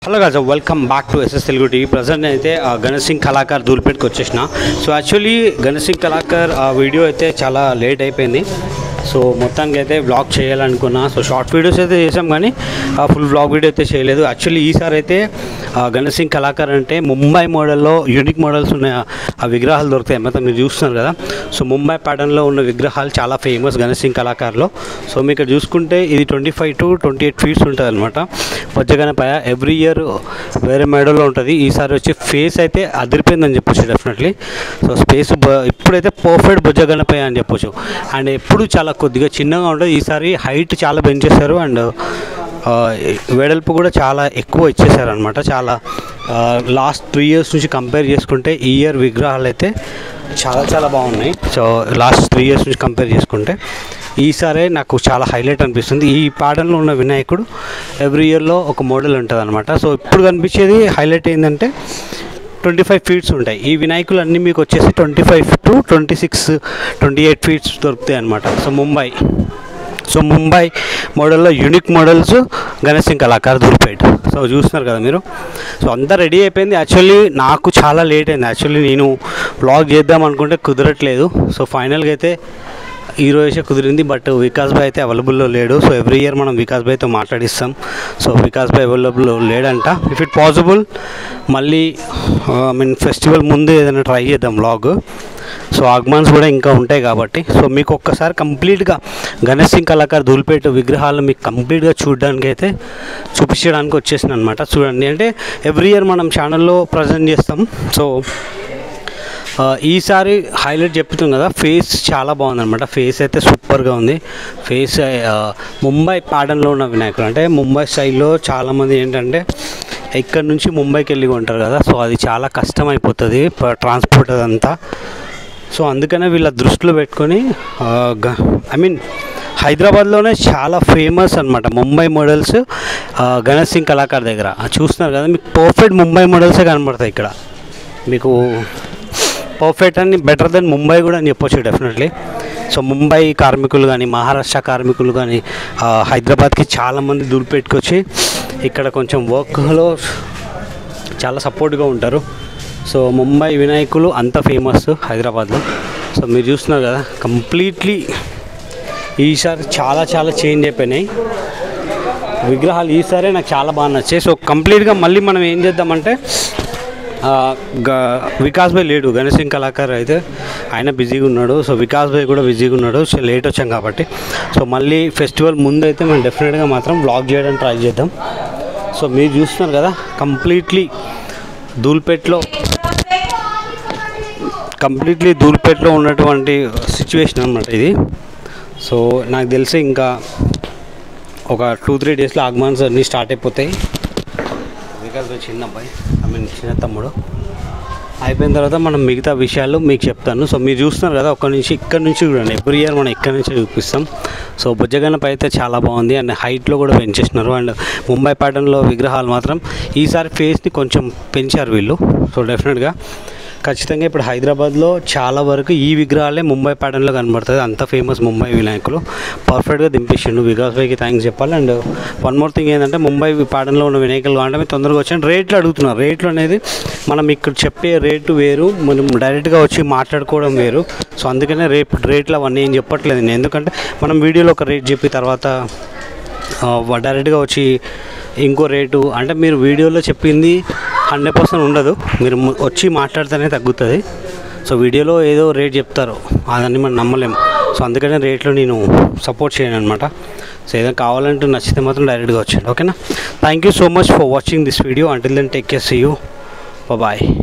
hello గాజా welcome back to S S Telugu TV present అయితే ఆ, గణేష్ సింగ్ కళాకార్ దూల్పేట్కి వచ్చేసిన సో యాక్చువల్లీ గణేష్ సింగ్ కళాకార్ ఆ వీడియో అయితే చాలా లేట్ అయిపోయింది సో మొత్తానికి అయితే బ్లాగ్ చేయాలనుకున్నా సో షార్ట్ వీడియోస్ అయితే చేసాం కానీ ఆ ఫుల్ బ్లాగ్ వీడియో అయితే చేయలేదు యాక్చువల్లీ ఈసారి అయితే ఆ, గణేష్ సింగ్ కళాకార్ అంటే ముంబై మోడల్లో యూనిక్ మోడల్స్ ఉన్న ఆ విగ్రహాలు దొరుకుతాయి మొత్తం మీరు చూస్తున్నారు కదా సో ముంబై ప్యాటర్న్లో ఉన్న విగ్రహాలు చాలా ఫేమస్ గణేష్ సింగ్ కళాకార్లో సో మీకు ఇక్కడ చూసుకుంటే ఇది twenty five to twenty eight feets ఉంటుంది అనమాట బొజ్జగనపై ఎవ్రీ ఇయర్ వేరే మోడల్లో ఉంటుంది ఈసారి వచ్చి ఫేస్ అయితే అదిరిపోయిందని చెప్పొచ్చు డెఫినెట్లీ సో స్పేస్ ఇప్పుడైతే పర్ఫెక్ట్ బొజ్జగనపై అని చెప్పొచ్చు అండ్ ఎప్పుడు చాలా కొద్దిగా చిన్నగా ఉంటుంది ఈసారి హైట్ చాలా పెంచేశారు అండ్ ఆ, వెడల్పు కూడా చాలా ఎక్కువ ఇచ్చేసారు అనమాట చాలా లాస్ట్ త్రీ ఇయర్స్ నుంచి కంపేర్ చేసుకుంటే ఈ ఇయర్ విగ్రహాలు అయితే చాలా చాలా బాగున్నాయి సో లాస్ట్ త్రీ ఇయర్స్ నుంచి కంపేర్ చేసుకుంటే ఈసారే నాకు చాలా హైలైట్ అనిపిస్తుంది ఈ ప్యాటర్న్లో ఉన్న వినాయకుడు ఎవ్రీ ఇయర్లో ఒక మోడల్ ఉంటుంది అనమాట సో ఇప్పుడు కనిపించేది హైలైట్ ఏంటంటే ట్వంటీ ఫైవ్ ఫీట్స్ ఉంటాయి ఈ వినాయకులు అన్నీ మీకు వచ్చేసి twenty five to twenty six twenty eight feets దొరుకుతాయి అనమాట సో ముంబై సో ముంబై మోడల్లో unique models Ganesh Singh Kalakar Dhoolpet so చూస్తున్నారు కదా మీరు సో అంతా రెడీ అయిపోయింది యాక్చువల్లీ నాకు చాలా లేట్ అయింది యాక్చువల్లీ నేను వ్లాగ్ చేద్దాం అనుకుంటే కుదరట్లేదు సో ఫైనల్గా అయితే ఈ రోజే కుదిరింది బట్ వికాస్ భాయ్ అయితే అవైలబుల్లో లేడు సో ఎవ్రీ ఇయర్ మనం వికాస్ భాయ్తో మాట్లాడిస్తాం సో వికాస్ భాయ్ అవైలబుల్ లేడంట ఇఫ్ ఇట్ పాసిబుల్ మళ్ళీ ఐ మీన్ ఫెస్టివల్ ముందు ఏదైనా ట్రై చేద్దాం వ్లాగ్ సో ఆగ్మాన్స్ కూడా ఇంకా ఉంటాయి కాబట్టి సో మీకు ఒక్కసారి కంప్లీట్గా గణేష్ సింగ్ కళాకార్ ధూల్పేట విగ్రహాలు మీకు కంప్లీట్గా చూడడానికి అయితే చూపించడానికి వచ్చేసిన అనమాట చూడండి అంటే ఎవ్రీ ఇయర్ మనం ఛానల్లో ప్రజెంట్ చేస్తాం సో ఆ, ఈసారి హైలైట్ చెప్తున్నాం కదా ఫేస్ చాలా బాగుందన్నమాట ఫేస్ అయితే సూపర్గా ఉంది ఫేస్ ఆ, ముంబై ప్యాటర్న్లో ఉన్న వినాయకుడు అంటే ముంబై స్టైల్లో చాలామంది ఏంటంటే ఇక్కడ నుంచి ముంబైకి వెళ్ళి ఉంటారు కదా సో అది చాలా కష్టం అయిపోతుంది ట్రాన్స్పోర్ట్ అదంతా సో అందుకనే వీళ్ళ దృష్టిలో పెట్టుకొని ఐ మీన్ హైదరాబాద్లోనే చాలా ఫేమస్ అనమాట ముంబై మోడల్స్ గణేష్ సింగ్ కళాకార్ దగ్గర చూస్తున్నారు కదా మీకు పర్ఫెక్ట్ ముంబై మోడల్సే కనబడతాయి ఇక్కడ మీకు పర్ఫెక్ట్ అని బెటర్ దెన్ ముంబై కూడా అని చెప్పొచ్చు డెఫినెట్లీ సో ముంబై కార్మికులు కానీ మహారాష్ట్ర కార్మికులు కానీ ఆ, హైదరాబాద్కి చాలామంది దూరిపెట్టుకొచ్చి ఇక్కడ కొంచెం వర్క్లో చాలా సపోర్ట్గా ఉంటారు సో ముంబై వినాయకులు అంత ఫేమస్ హైదరాబాద్లో సో మీరు చూస్తున్నారు కదా కంప్లీట్లీ ఈసారి చాలా చాలా చేంజ్ అయిపోయినాయి విగ్రహాలు ఈసారే నాకు చాలా బాగా నచ్చాయి సో కంప్లీట్గా మళ్ళీ మనం ఏం చేద్దామంటే ఆ, గ- వికాస్ భాయ్ లేడు గణేష్ సింగ్ కళాకార్ అయితే ఆయన బిజీగా ఉన్నాడు సో వికాస్ భాయ్ కూడా బిజీగా ఉన్నాడు సో లేట్ వచ్చాం కాబట్టి సో మళ్ళీ ఫెస్టివల్ ముందు అయితే మనం డెఫినెట్గా మాత్రం బ్లాగ్ చేయడానికి ట్రై చేద్దాం సో మీరు చూస్తున్నారు కదా కంప్లీట్లీ ధూల్పేట్లో కంప్లీట్లీ ధూల్పేట్లో ఉన్నటువంటి సిచ్యువేషన్ అనమాట ఇది సో నాకు తెలిసి ఇంకా ఒక టూ త్రీ డేస్లో ఆగమాన్స్ అన్నీ స్టార్ట్ అయిపోతాయి వికాస్ భాయ్ చిన్న అబ్బాయి ఐ మీన్ చిన్న తమ్ముడు అయిపోయిన తర్వాత మనం మిగతా విషయాలు మీకు చెప్తాను సో మీరు చూస్తున్నారు కదా ఒక్క నుంచి ఇక్కడ నుంచి చూడండి ఎవ్రీ ఇయర్ మనం ఇక్కడ నుంచి చూపిస్తాం సో బుజ్జగన్నపై అయితే చాలా బాగుంది అండ్ హైట్లో కూడా పెంచేసినారు అండ్ ముంబై ప్యాటర్న్లో విగ్రహాలు మాత్రం ఈసారి ఫేస్ని కొంచెం పెంచారు వీళ్ళు సో డెఫినెట్గా ఖచ్చితంగా ఇప్పుడు హైదరాబాద్లో చాలా వరకు ఈ విగ్రహాలే ముంబై ప్యాటర్న్లో కనబడుతుంది అంత ఫేమస్ ముంబై వినాయకులు పర్ఫెక్ట్గా దింపేసిండు వికాస్ భాయ్కి థ్యాంక్స్ చెప్పాలి అండ్ వన్ మోర్ థింగ్ ఏంటంటే ముంబై ప్యాటర్న్లో ఉన్న వినాయకులు అంటే మీరు తొందరగా వచ్చాను రేట్లు అడుగుతున్నారు రేట్లు అనేది మనం ఇక్కడ చెప్పే రేటు వేరు మనం డైరెక్ట్గా వచ్చి మాట్లాడుకోవడం వేరు సో అందుకనే రేపు రేట్లు అవన్నీ ఏం చెప్పట్లేదు నేను ఎందుకంటే మనం వీడియోలో ఒక రేట్ చెప్పి తర్వాత ఆ, డైరెక్ట్గా వచ్చి ఇంకో రేటు అంటే మీరు వీడియోలో చెప్పింది హండ్రెడ్ పర్సెంట్ ఉండదు మీరు ము- వచ్చి మాట్లాడితేనే తగ్గుతుంది సో వీడియోలో ఏదో రేట్ చెప్తారు అదని మనం నమ్మలేము సో అందుకనే రేట్లో నేను సపోర్ట్ చేయను అనమాట సో ఏదైనా కావాలంటే నచ్చితే మాత్రం డైరెక్ట్గా వచ్చాడు ఓకేనా thank you so much for watching this video until then take care see you bye